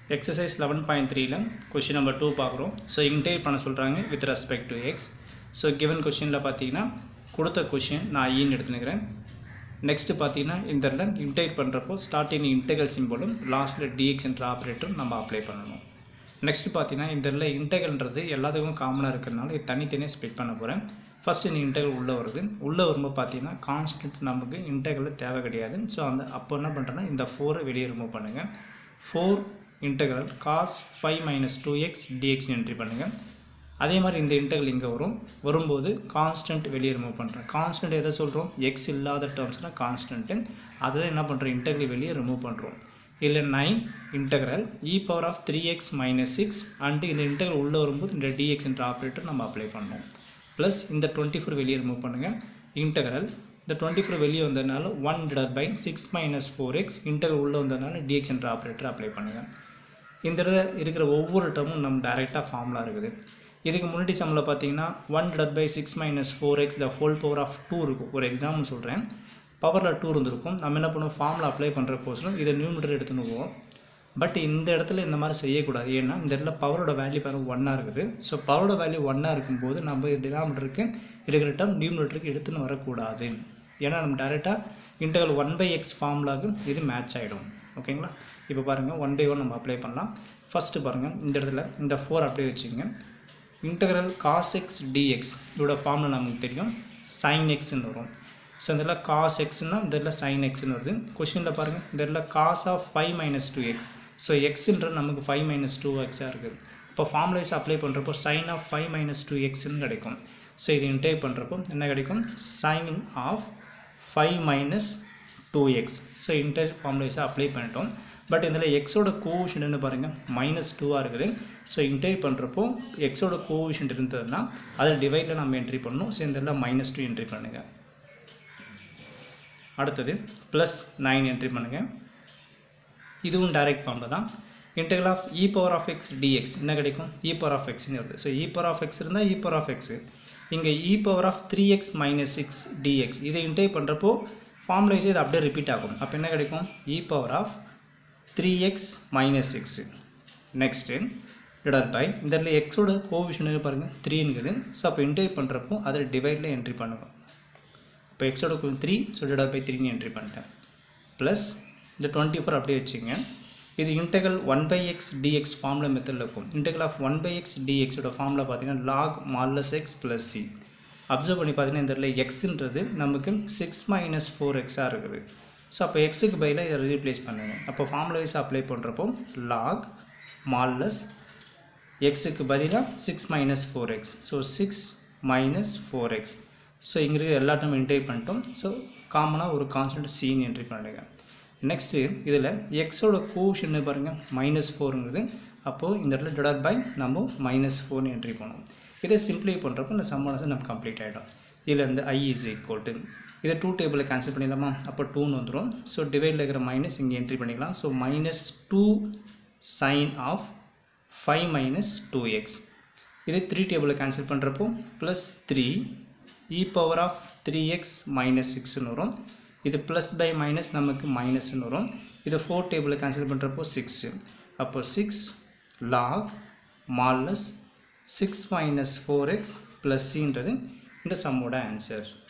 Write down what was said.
exercise eleven point த்ரீல question number two பார்க்குறோம் so இன்டேட் பண்ண சொல்கிறாங்க with respect to x so given கொஷினில் பார்த்தீங்கன்னா கொடுத்த கொஷின் நான் ஈன்னு எடுத்துனுக்கிறேன் நெக்ஸ்ட்டு பார்த்தீங்கன்னா இந்த இடத்துல இன்டேட் பண்ணுறப்போ ஸ்டார்டிங் இன்டெகல் சிம்பிளும் லாஸ்ட்டில் டிஎக்ஸ் என்ற ஆப்ரேட்டரும் நம்ம அப்ளை பண்ணணும் நெக்ஸ்ட்டு பார்த்தீங்கன்னா இந்த இடத்துல இன்டெகல்ன்றது எல்லாத்துக்கும் காமனாக இருக்கிறதுனால இது தனித்தனியாக ஸ்ப்ளிட் பண்ண போகிறேன் ஃபஸ்ட்டு இந்த இன்டெகல் உள்ளே வருது உள்ளே வரும்போது பார்த்தீங்கன்னா கான்ஸ்டன்ட் நமக்கு இன்டெகல் தேவை கிடையாது ஸோ அந்த அப்போ என்ன பண்ணுறேன்னா இந்த ஃபோரை வெளியே ரிமூவ் பண்ணுங்கள் four integral cos five minus two x dx entry பண்ணுங்கள் அதே மாதிரி இந்த இன்டெகல் இங்கே வரும் வரும்போது கான்ஸ்டன்ட் வெளியே ரிமூவ் பண்ணுறேன் கான்ஸ்டன்ட் எதை சொல்கிறோம் எக்ஸ் இல்லாத டேர்ம்ஸ்னால் கான்ஸ்டன்ட்டு அதை என்ன பண்ணுறோம் இன்டெகல் வெளியே ரிமூவ் பண்ணுறோம் இதில் nine integral e power of three x minus six and இந்த இன்டெக்ரல் உள்ளே வரும்போது இந்த டிஎக்ஸ் என்ற ஆப்ரேட்டர் நம்ம அப்ளை பண்ணோம் ப்ளஸ் இந்த டுவெண்ட்டி ஃபோர் வெளியே ரிமூவ் பண்ணுங்கள் இன்டெக்ரல் இந்த டுவெண்ட்டி ஃபோர் வெளியே வந்ததுனால one divide by six minus four x integral உள்ளே வந்ததுனால டிஎக்ஸ் என்ற ஆப்ரேட்டர் அப்ளை பண்ணுங்கள் இந்த இடத்துல இருக்கிற ஒவ்வொரு டேர்மும் நம்ம டைரெக்டாக ஃபார்முலா இருக்குது இதுக்கு முன்னாடி சம்மில் பார்த்தீங்கன்னா one divide by six minus four x the whole power of two இருக்கும் ஒரு எக்ஸாம்பிள் சொல்கிறேன் பவரில் டூ இருந்திருக்கும் நம்ம என்ன பண்ணுவோம் ஃபார்முலா அப்ளை பண்ணுற கோர்ஸில் இதை நியூமீட்டர் எடுத்துன்னு போவோம் பட் இந்த இடத்துல இந்த மாதிரி செய்யக்கூடாது ஏன்னா இந்த இடத்துல பவரோட வேல்யூ பாருங்க ஒன்னாக இருக்குது ஸோ பவரோட வேல்யூ ஒன்னாக இருக்கும்போது நம்ம டினாமினேட்டருக்கு இருக்கிற டேர்ம் நியூமினேட்டருக்கு எடுத்துன்னு வரக்கூடாது ஏன்னா நம்ம டேரெக்டாக இன்டர்வல் ஒன் பை எக்ஸ் ஃபார்முலாவுக்கு இது மேட்ச் ஆகிடும் ஓகேங்களா இப்போ பாருங்கள் ஒன் பை ஒன் நம்ம அப்ளை பண்ணலாம் ஃபஸ்ட்டு பாருங்கள் இந்த இடத்துல இந்த ஃபோர் அப்படியே வச்சுங்க இன்டெக்ரல் காஸ் எக்ஸ் டிஎக்ஸ் இதோட ஃபார்முலா நமக்கு தெரியும் சைன் எக்ஸ்ன்னு வரும் ஸோ இந்த இடத்துல காஸ் எக்ஸ்னால் இந்த இடத்துல சைன் எக்ஸ்னு வருது கொஷினில் பாருங்கள் இந்த இடத்துல cos of five minus two x so எக்ஸுன்றது நமக்கு ஃபைவ் மைனஸ் டூ எக்ஸாக இருக்குது இப்போ ஃபார்முலைஸ் அப்ளை பண்ணுறப்போ sine of five minus two எக்ஸ்னு கிடைக்கும் ஸோ இது இன்டேக் பண்ணுறப்போ என்ன கிடைக்கும் sine of five minus two x so இன்டர் ஃபார்முலைஸாக அப்ளை பண்ணிட்டோம் பட் இதில் எக்ஸோட கோவிஷன் வந்து பாருங்கள் மைனஸ் டூவாக இருக்குது ஸோ இன்டர் பண்ணுறப்போ எக்ஸோட கோவிஷன் இருந்ததுன்னா அதை டிவைடில் நம்ம என்ட்ரி பண்ணணும் ஸோ இந்த மைனஸ் டூ என்ட்ரி பண்ணுங்கள் அடுத்தது ப்ளஸ் நைன் என்ட்ரி பண்ணுங்கள் இதுவும் டைரக்ட் ஃபார்மில் தான் integral of e power of x dx என்ன கிடைக்கும் இ பவர் ஆஃப் எக்ஸ்னு வருது so e power of x இருந்தால் இ பவர் ஆஃப் எக்ஸு இங்கே e power of three x minus six dx இதை இன்டேக் பண்ணுறப்போ ஃபார்முலா வச்சு இது அப்படியே ரிப்பீட் ஆகும் அப்போ என்ன கிடைக்கும் e power of three x minus six next divide by இந்த இடத்துல எக்ஸோட கோவிஷன் பாருங்கள் த்ரீங்கிறது ஸோ அப்போ இன்டேக் பண்ணுறப்போ அதை டிவைடில் என்ட்ரி பண்ணுங்கள் இப்போ எக்ஸோட த்ரீ ஸோ டிவைட் பை த்ரீன்னு என்ட்ரி பண்ணிட்டேன் ப்ளஸ் இந்த டுவெண்ட்டி ஃபோர் அப்படியே வச்சுங்க இது integral one by x dx formula மெத்தடில் இருக்கும் integral of one by x டிஎக்ஸோட ஃபார்முலா பார்த்தீங்கன்னா log modulus x plus c observe பண்ணி பார்த்தீங்கன்னா இந்த இடத்துல எக்ஸுன்றது நமக்கு சிக்ஸ் மைனஸ் ஃபோர் எக்ஸாக இருக்குது ஸோ அப்போ எக்ஸுக்கு பதிலாக இதை ரீப்ளேஸ் பண்ணுங்கள் அப்போ ஃபார்முலா வைஸ் அப்ளை பண்ணுறப்போ லாக் மால்லஸ் எக்ஸுக்கு பதிலாக six minus four x so six minus four x so இங்கே இருக்கிற எல்லா டைம் என்ட்ரி பண்ணிட்டோம் ஸோ காமனாக ஒரு கான்ஸ்டன்ட் சீன் என்ட்ரி பண்ணுங்க நெக்ஸ்ட்டு இதில் எக்ஸோட கோஷன்னு பாருங்கள் மைனஸ் ஃபோருங்கிறது அப்போது இந்த இடத்துல டிவைட் பை நம்ம மைனஸ் ஃபோர்னு என்ட்ரி பண்ணுவோம் இதை சிம்பிளை பண்ணுறப்போ இந்த சம்மானஸ் நம்ம கம்ப்ளீட் ஆகிடும் இதில் இந்த ஐ இஸ் ஈக்குவல் டு இதை டூ டேபிளில் கேன்சல் பண்ணிடலாமா அப்போ டூன்னு வந்துடும் ஸோ டிவைடில் இருக்கிற மைனஸ் இங்கே என்ட்ரி பண்ணிக்கலாம் so minus two sine of five minus two x இது த்ரீ டேபிளில் கேன்சல் பண்ணுறப்போ plus three e power of three x minus சிக்ஸ்னு வரும் இது ப்ளஸ் பை மைனஸ் நமக்கு மைனஸ்னு வரும் இது ஃபோர் டேபிளில் கேன்சல் பண்ணுறப்போ சிக்ஸு அப்போ six log modulus six minus four x plus சின்றது இந்த சம்மோட ஆன்சர்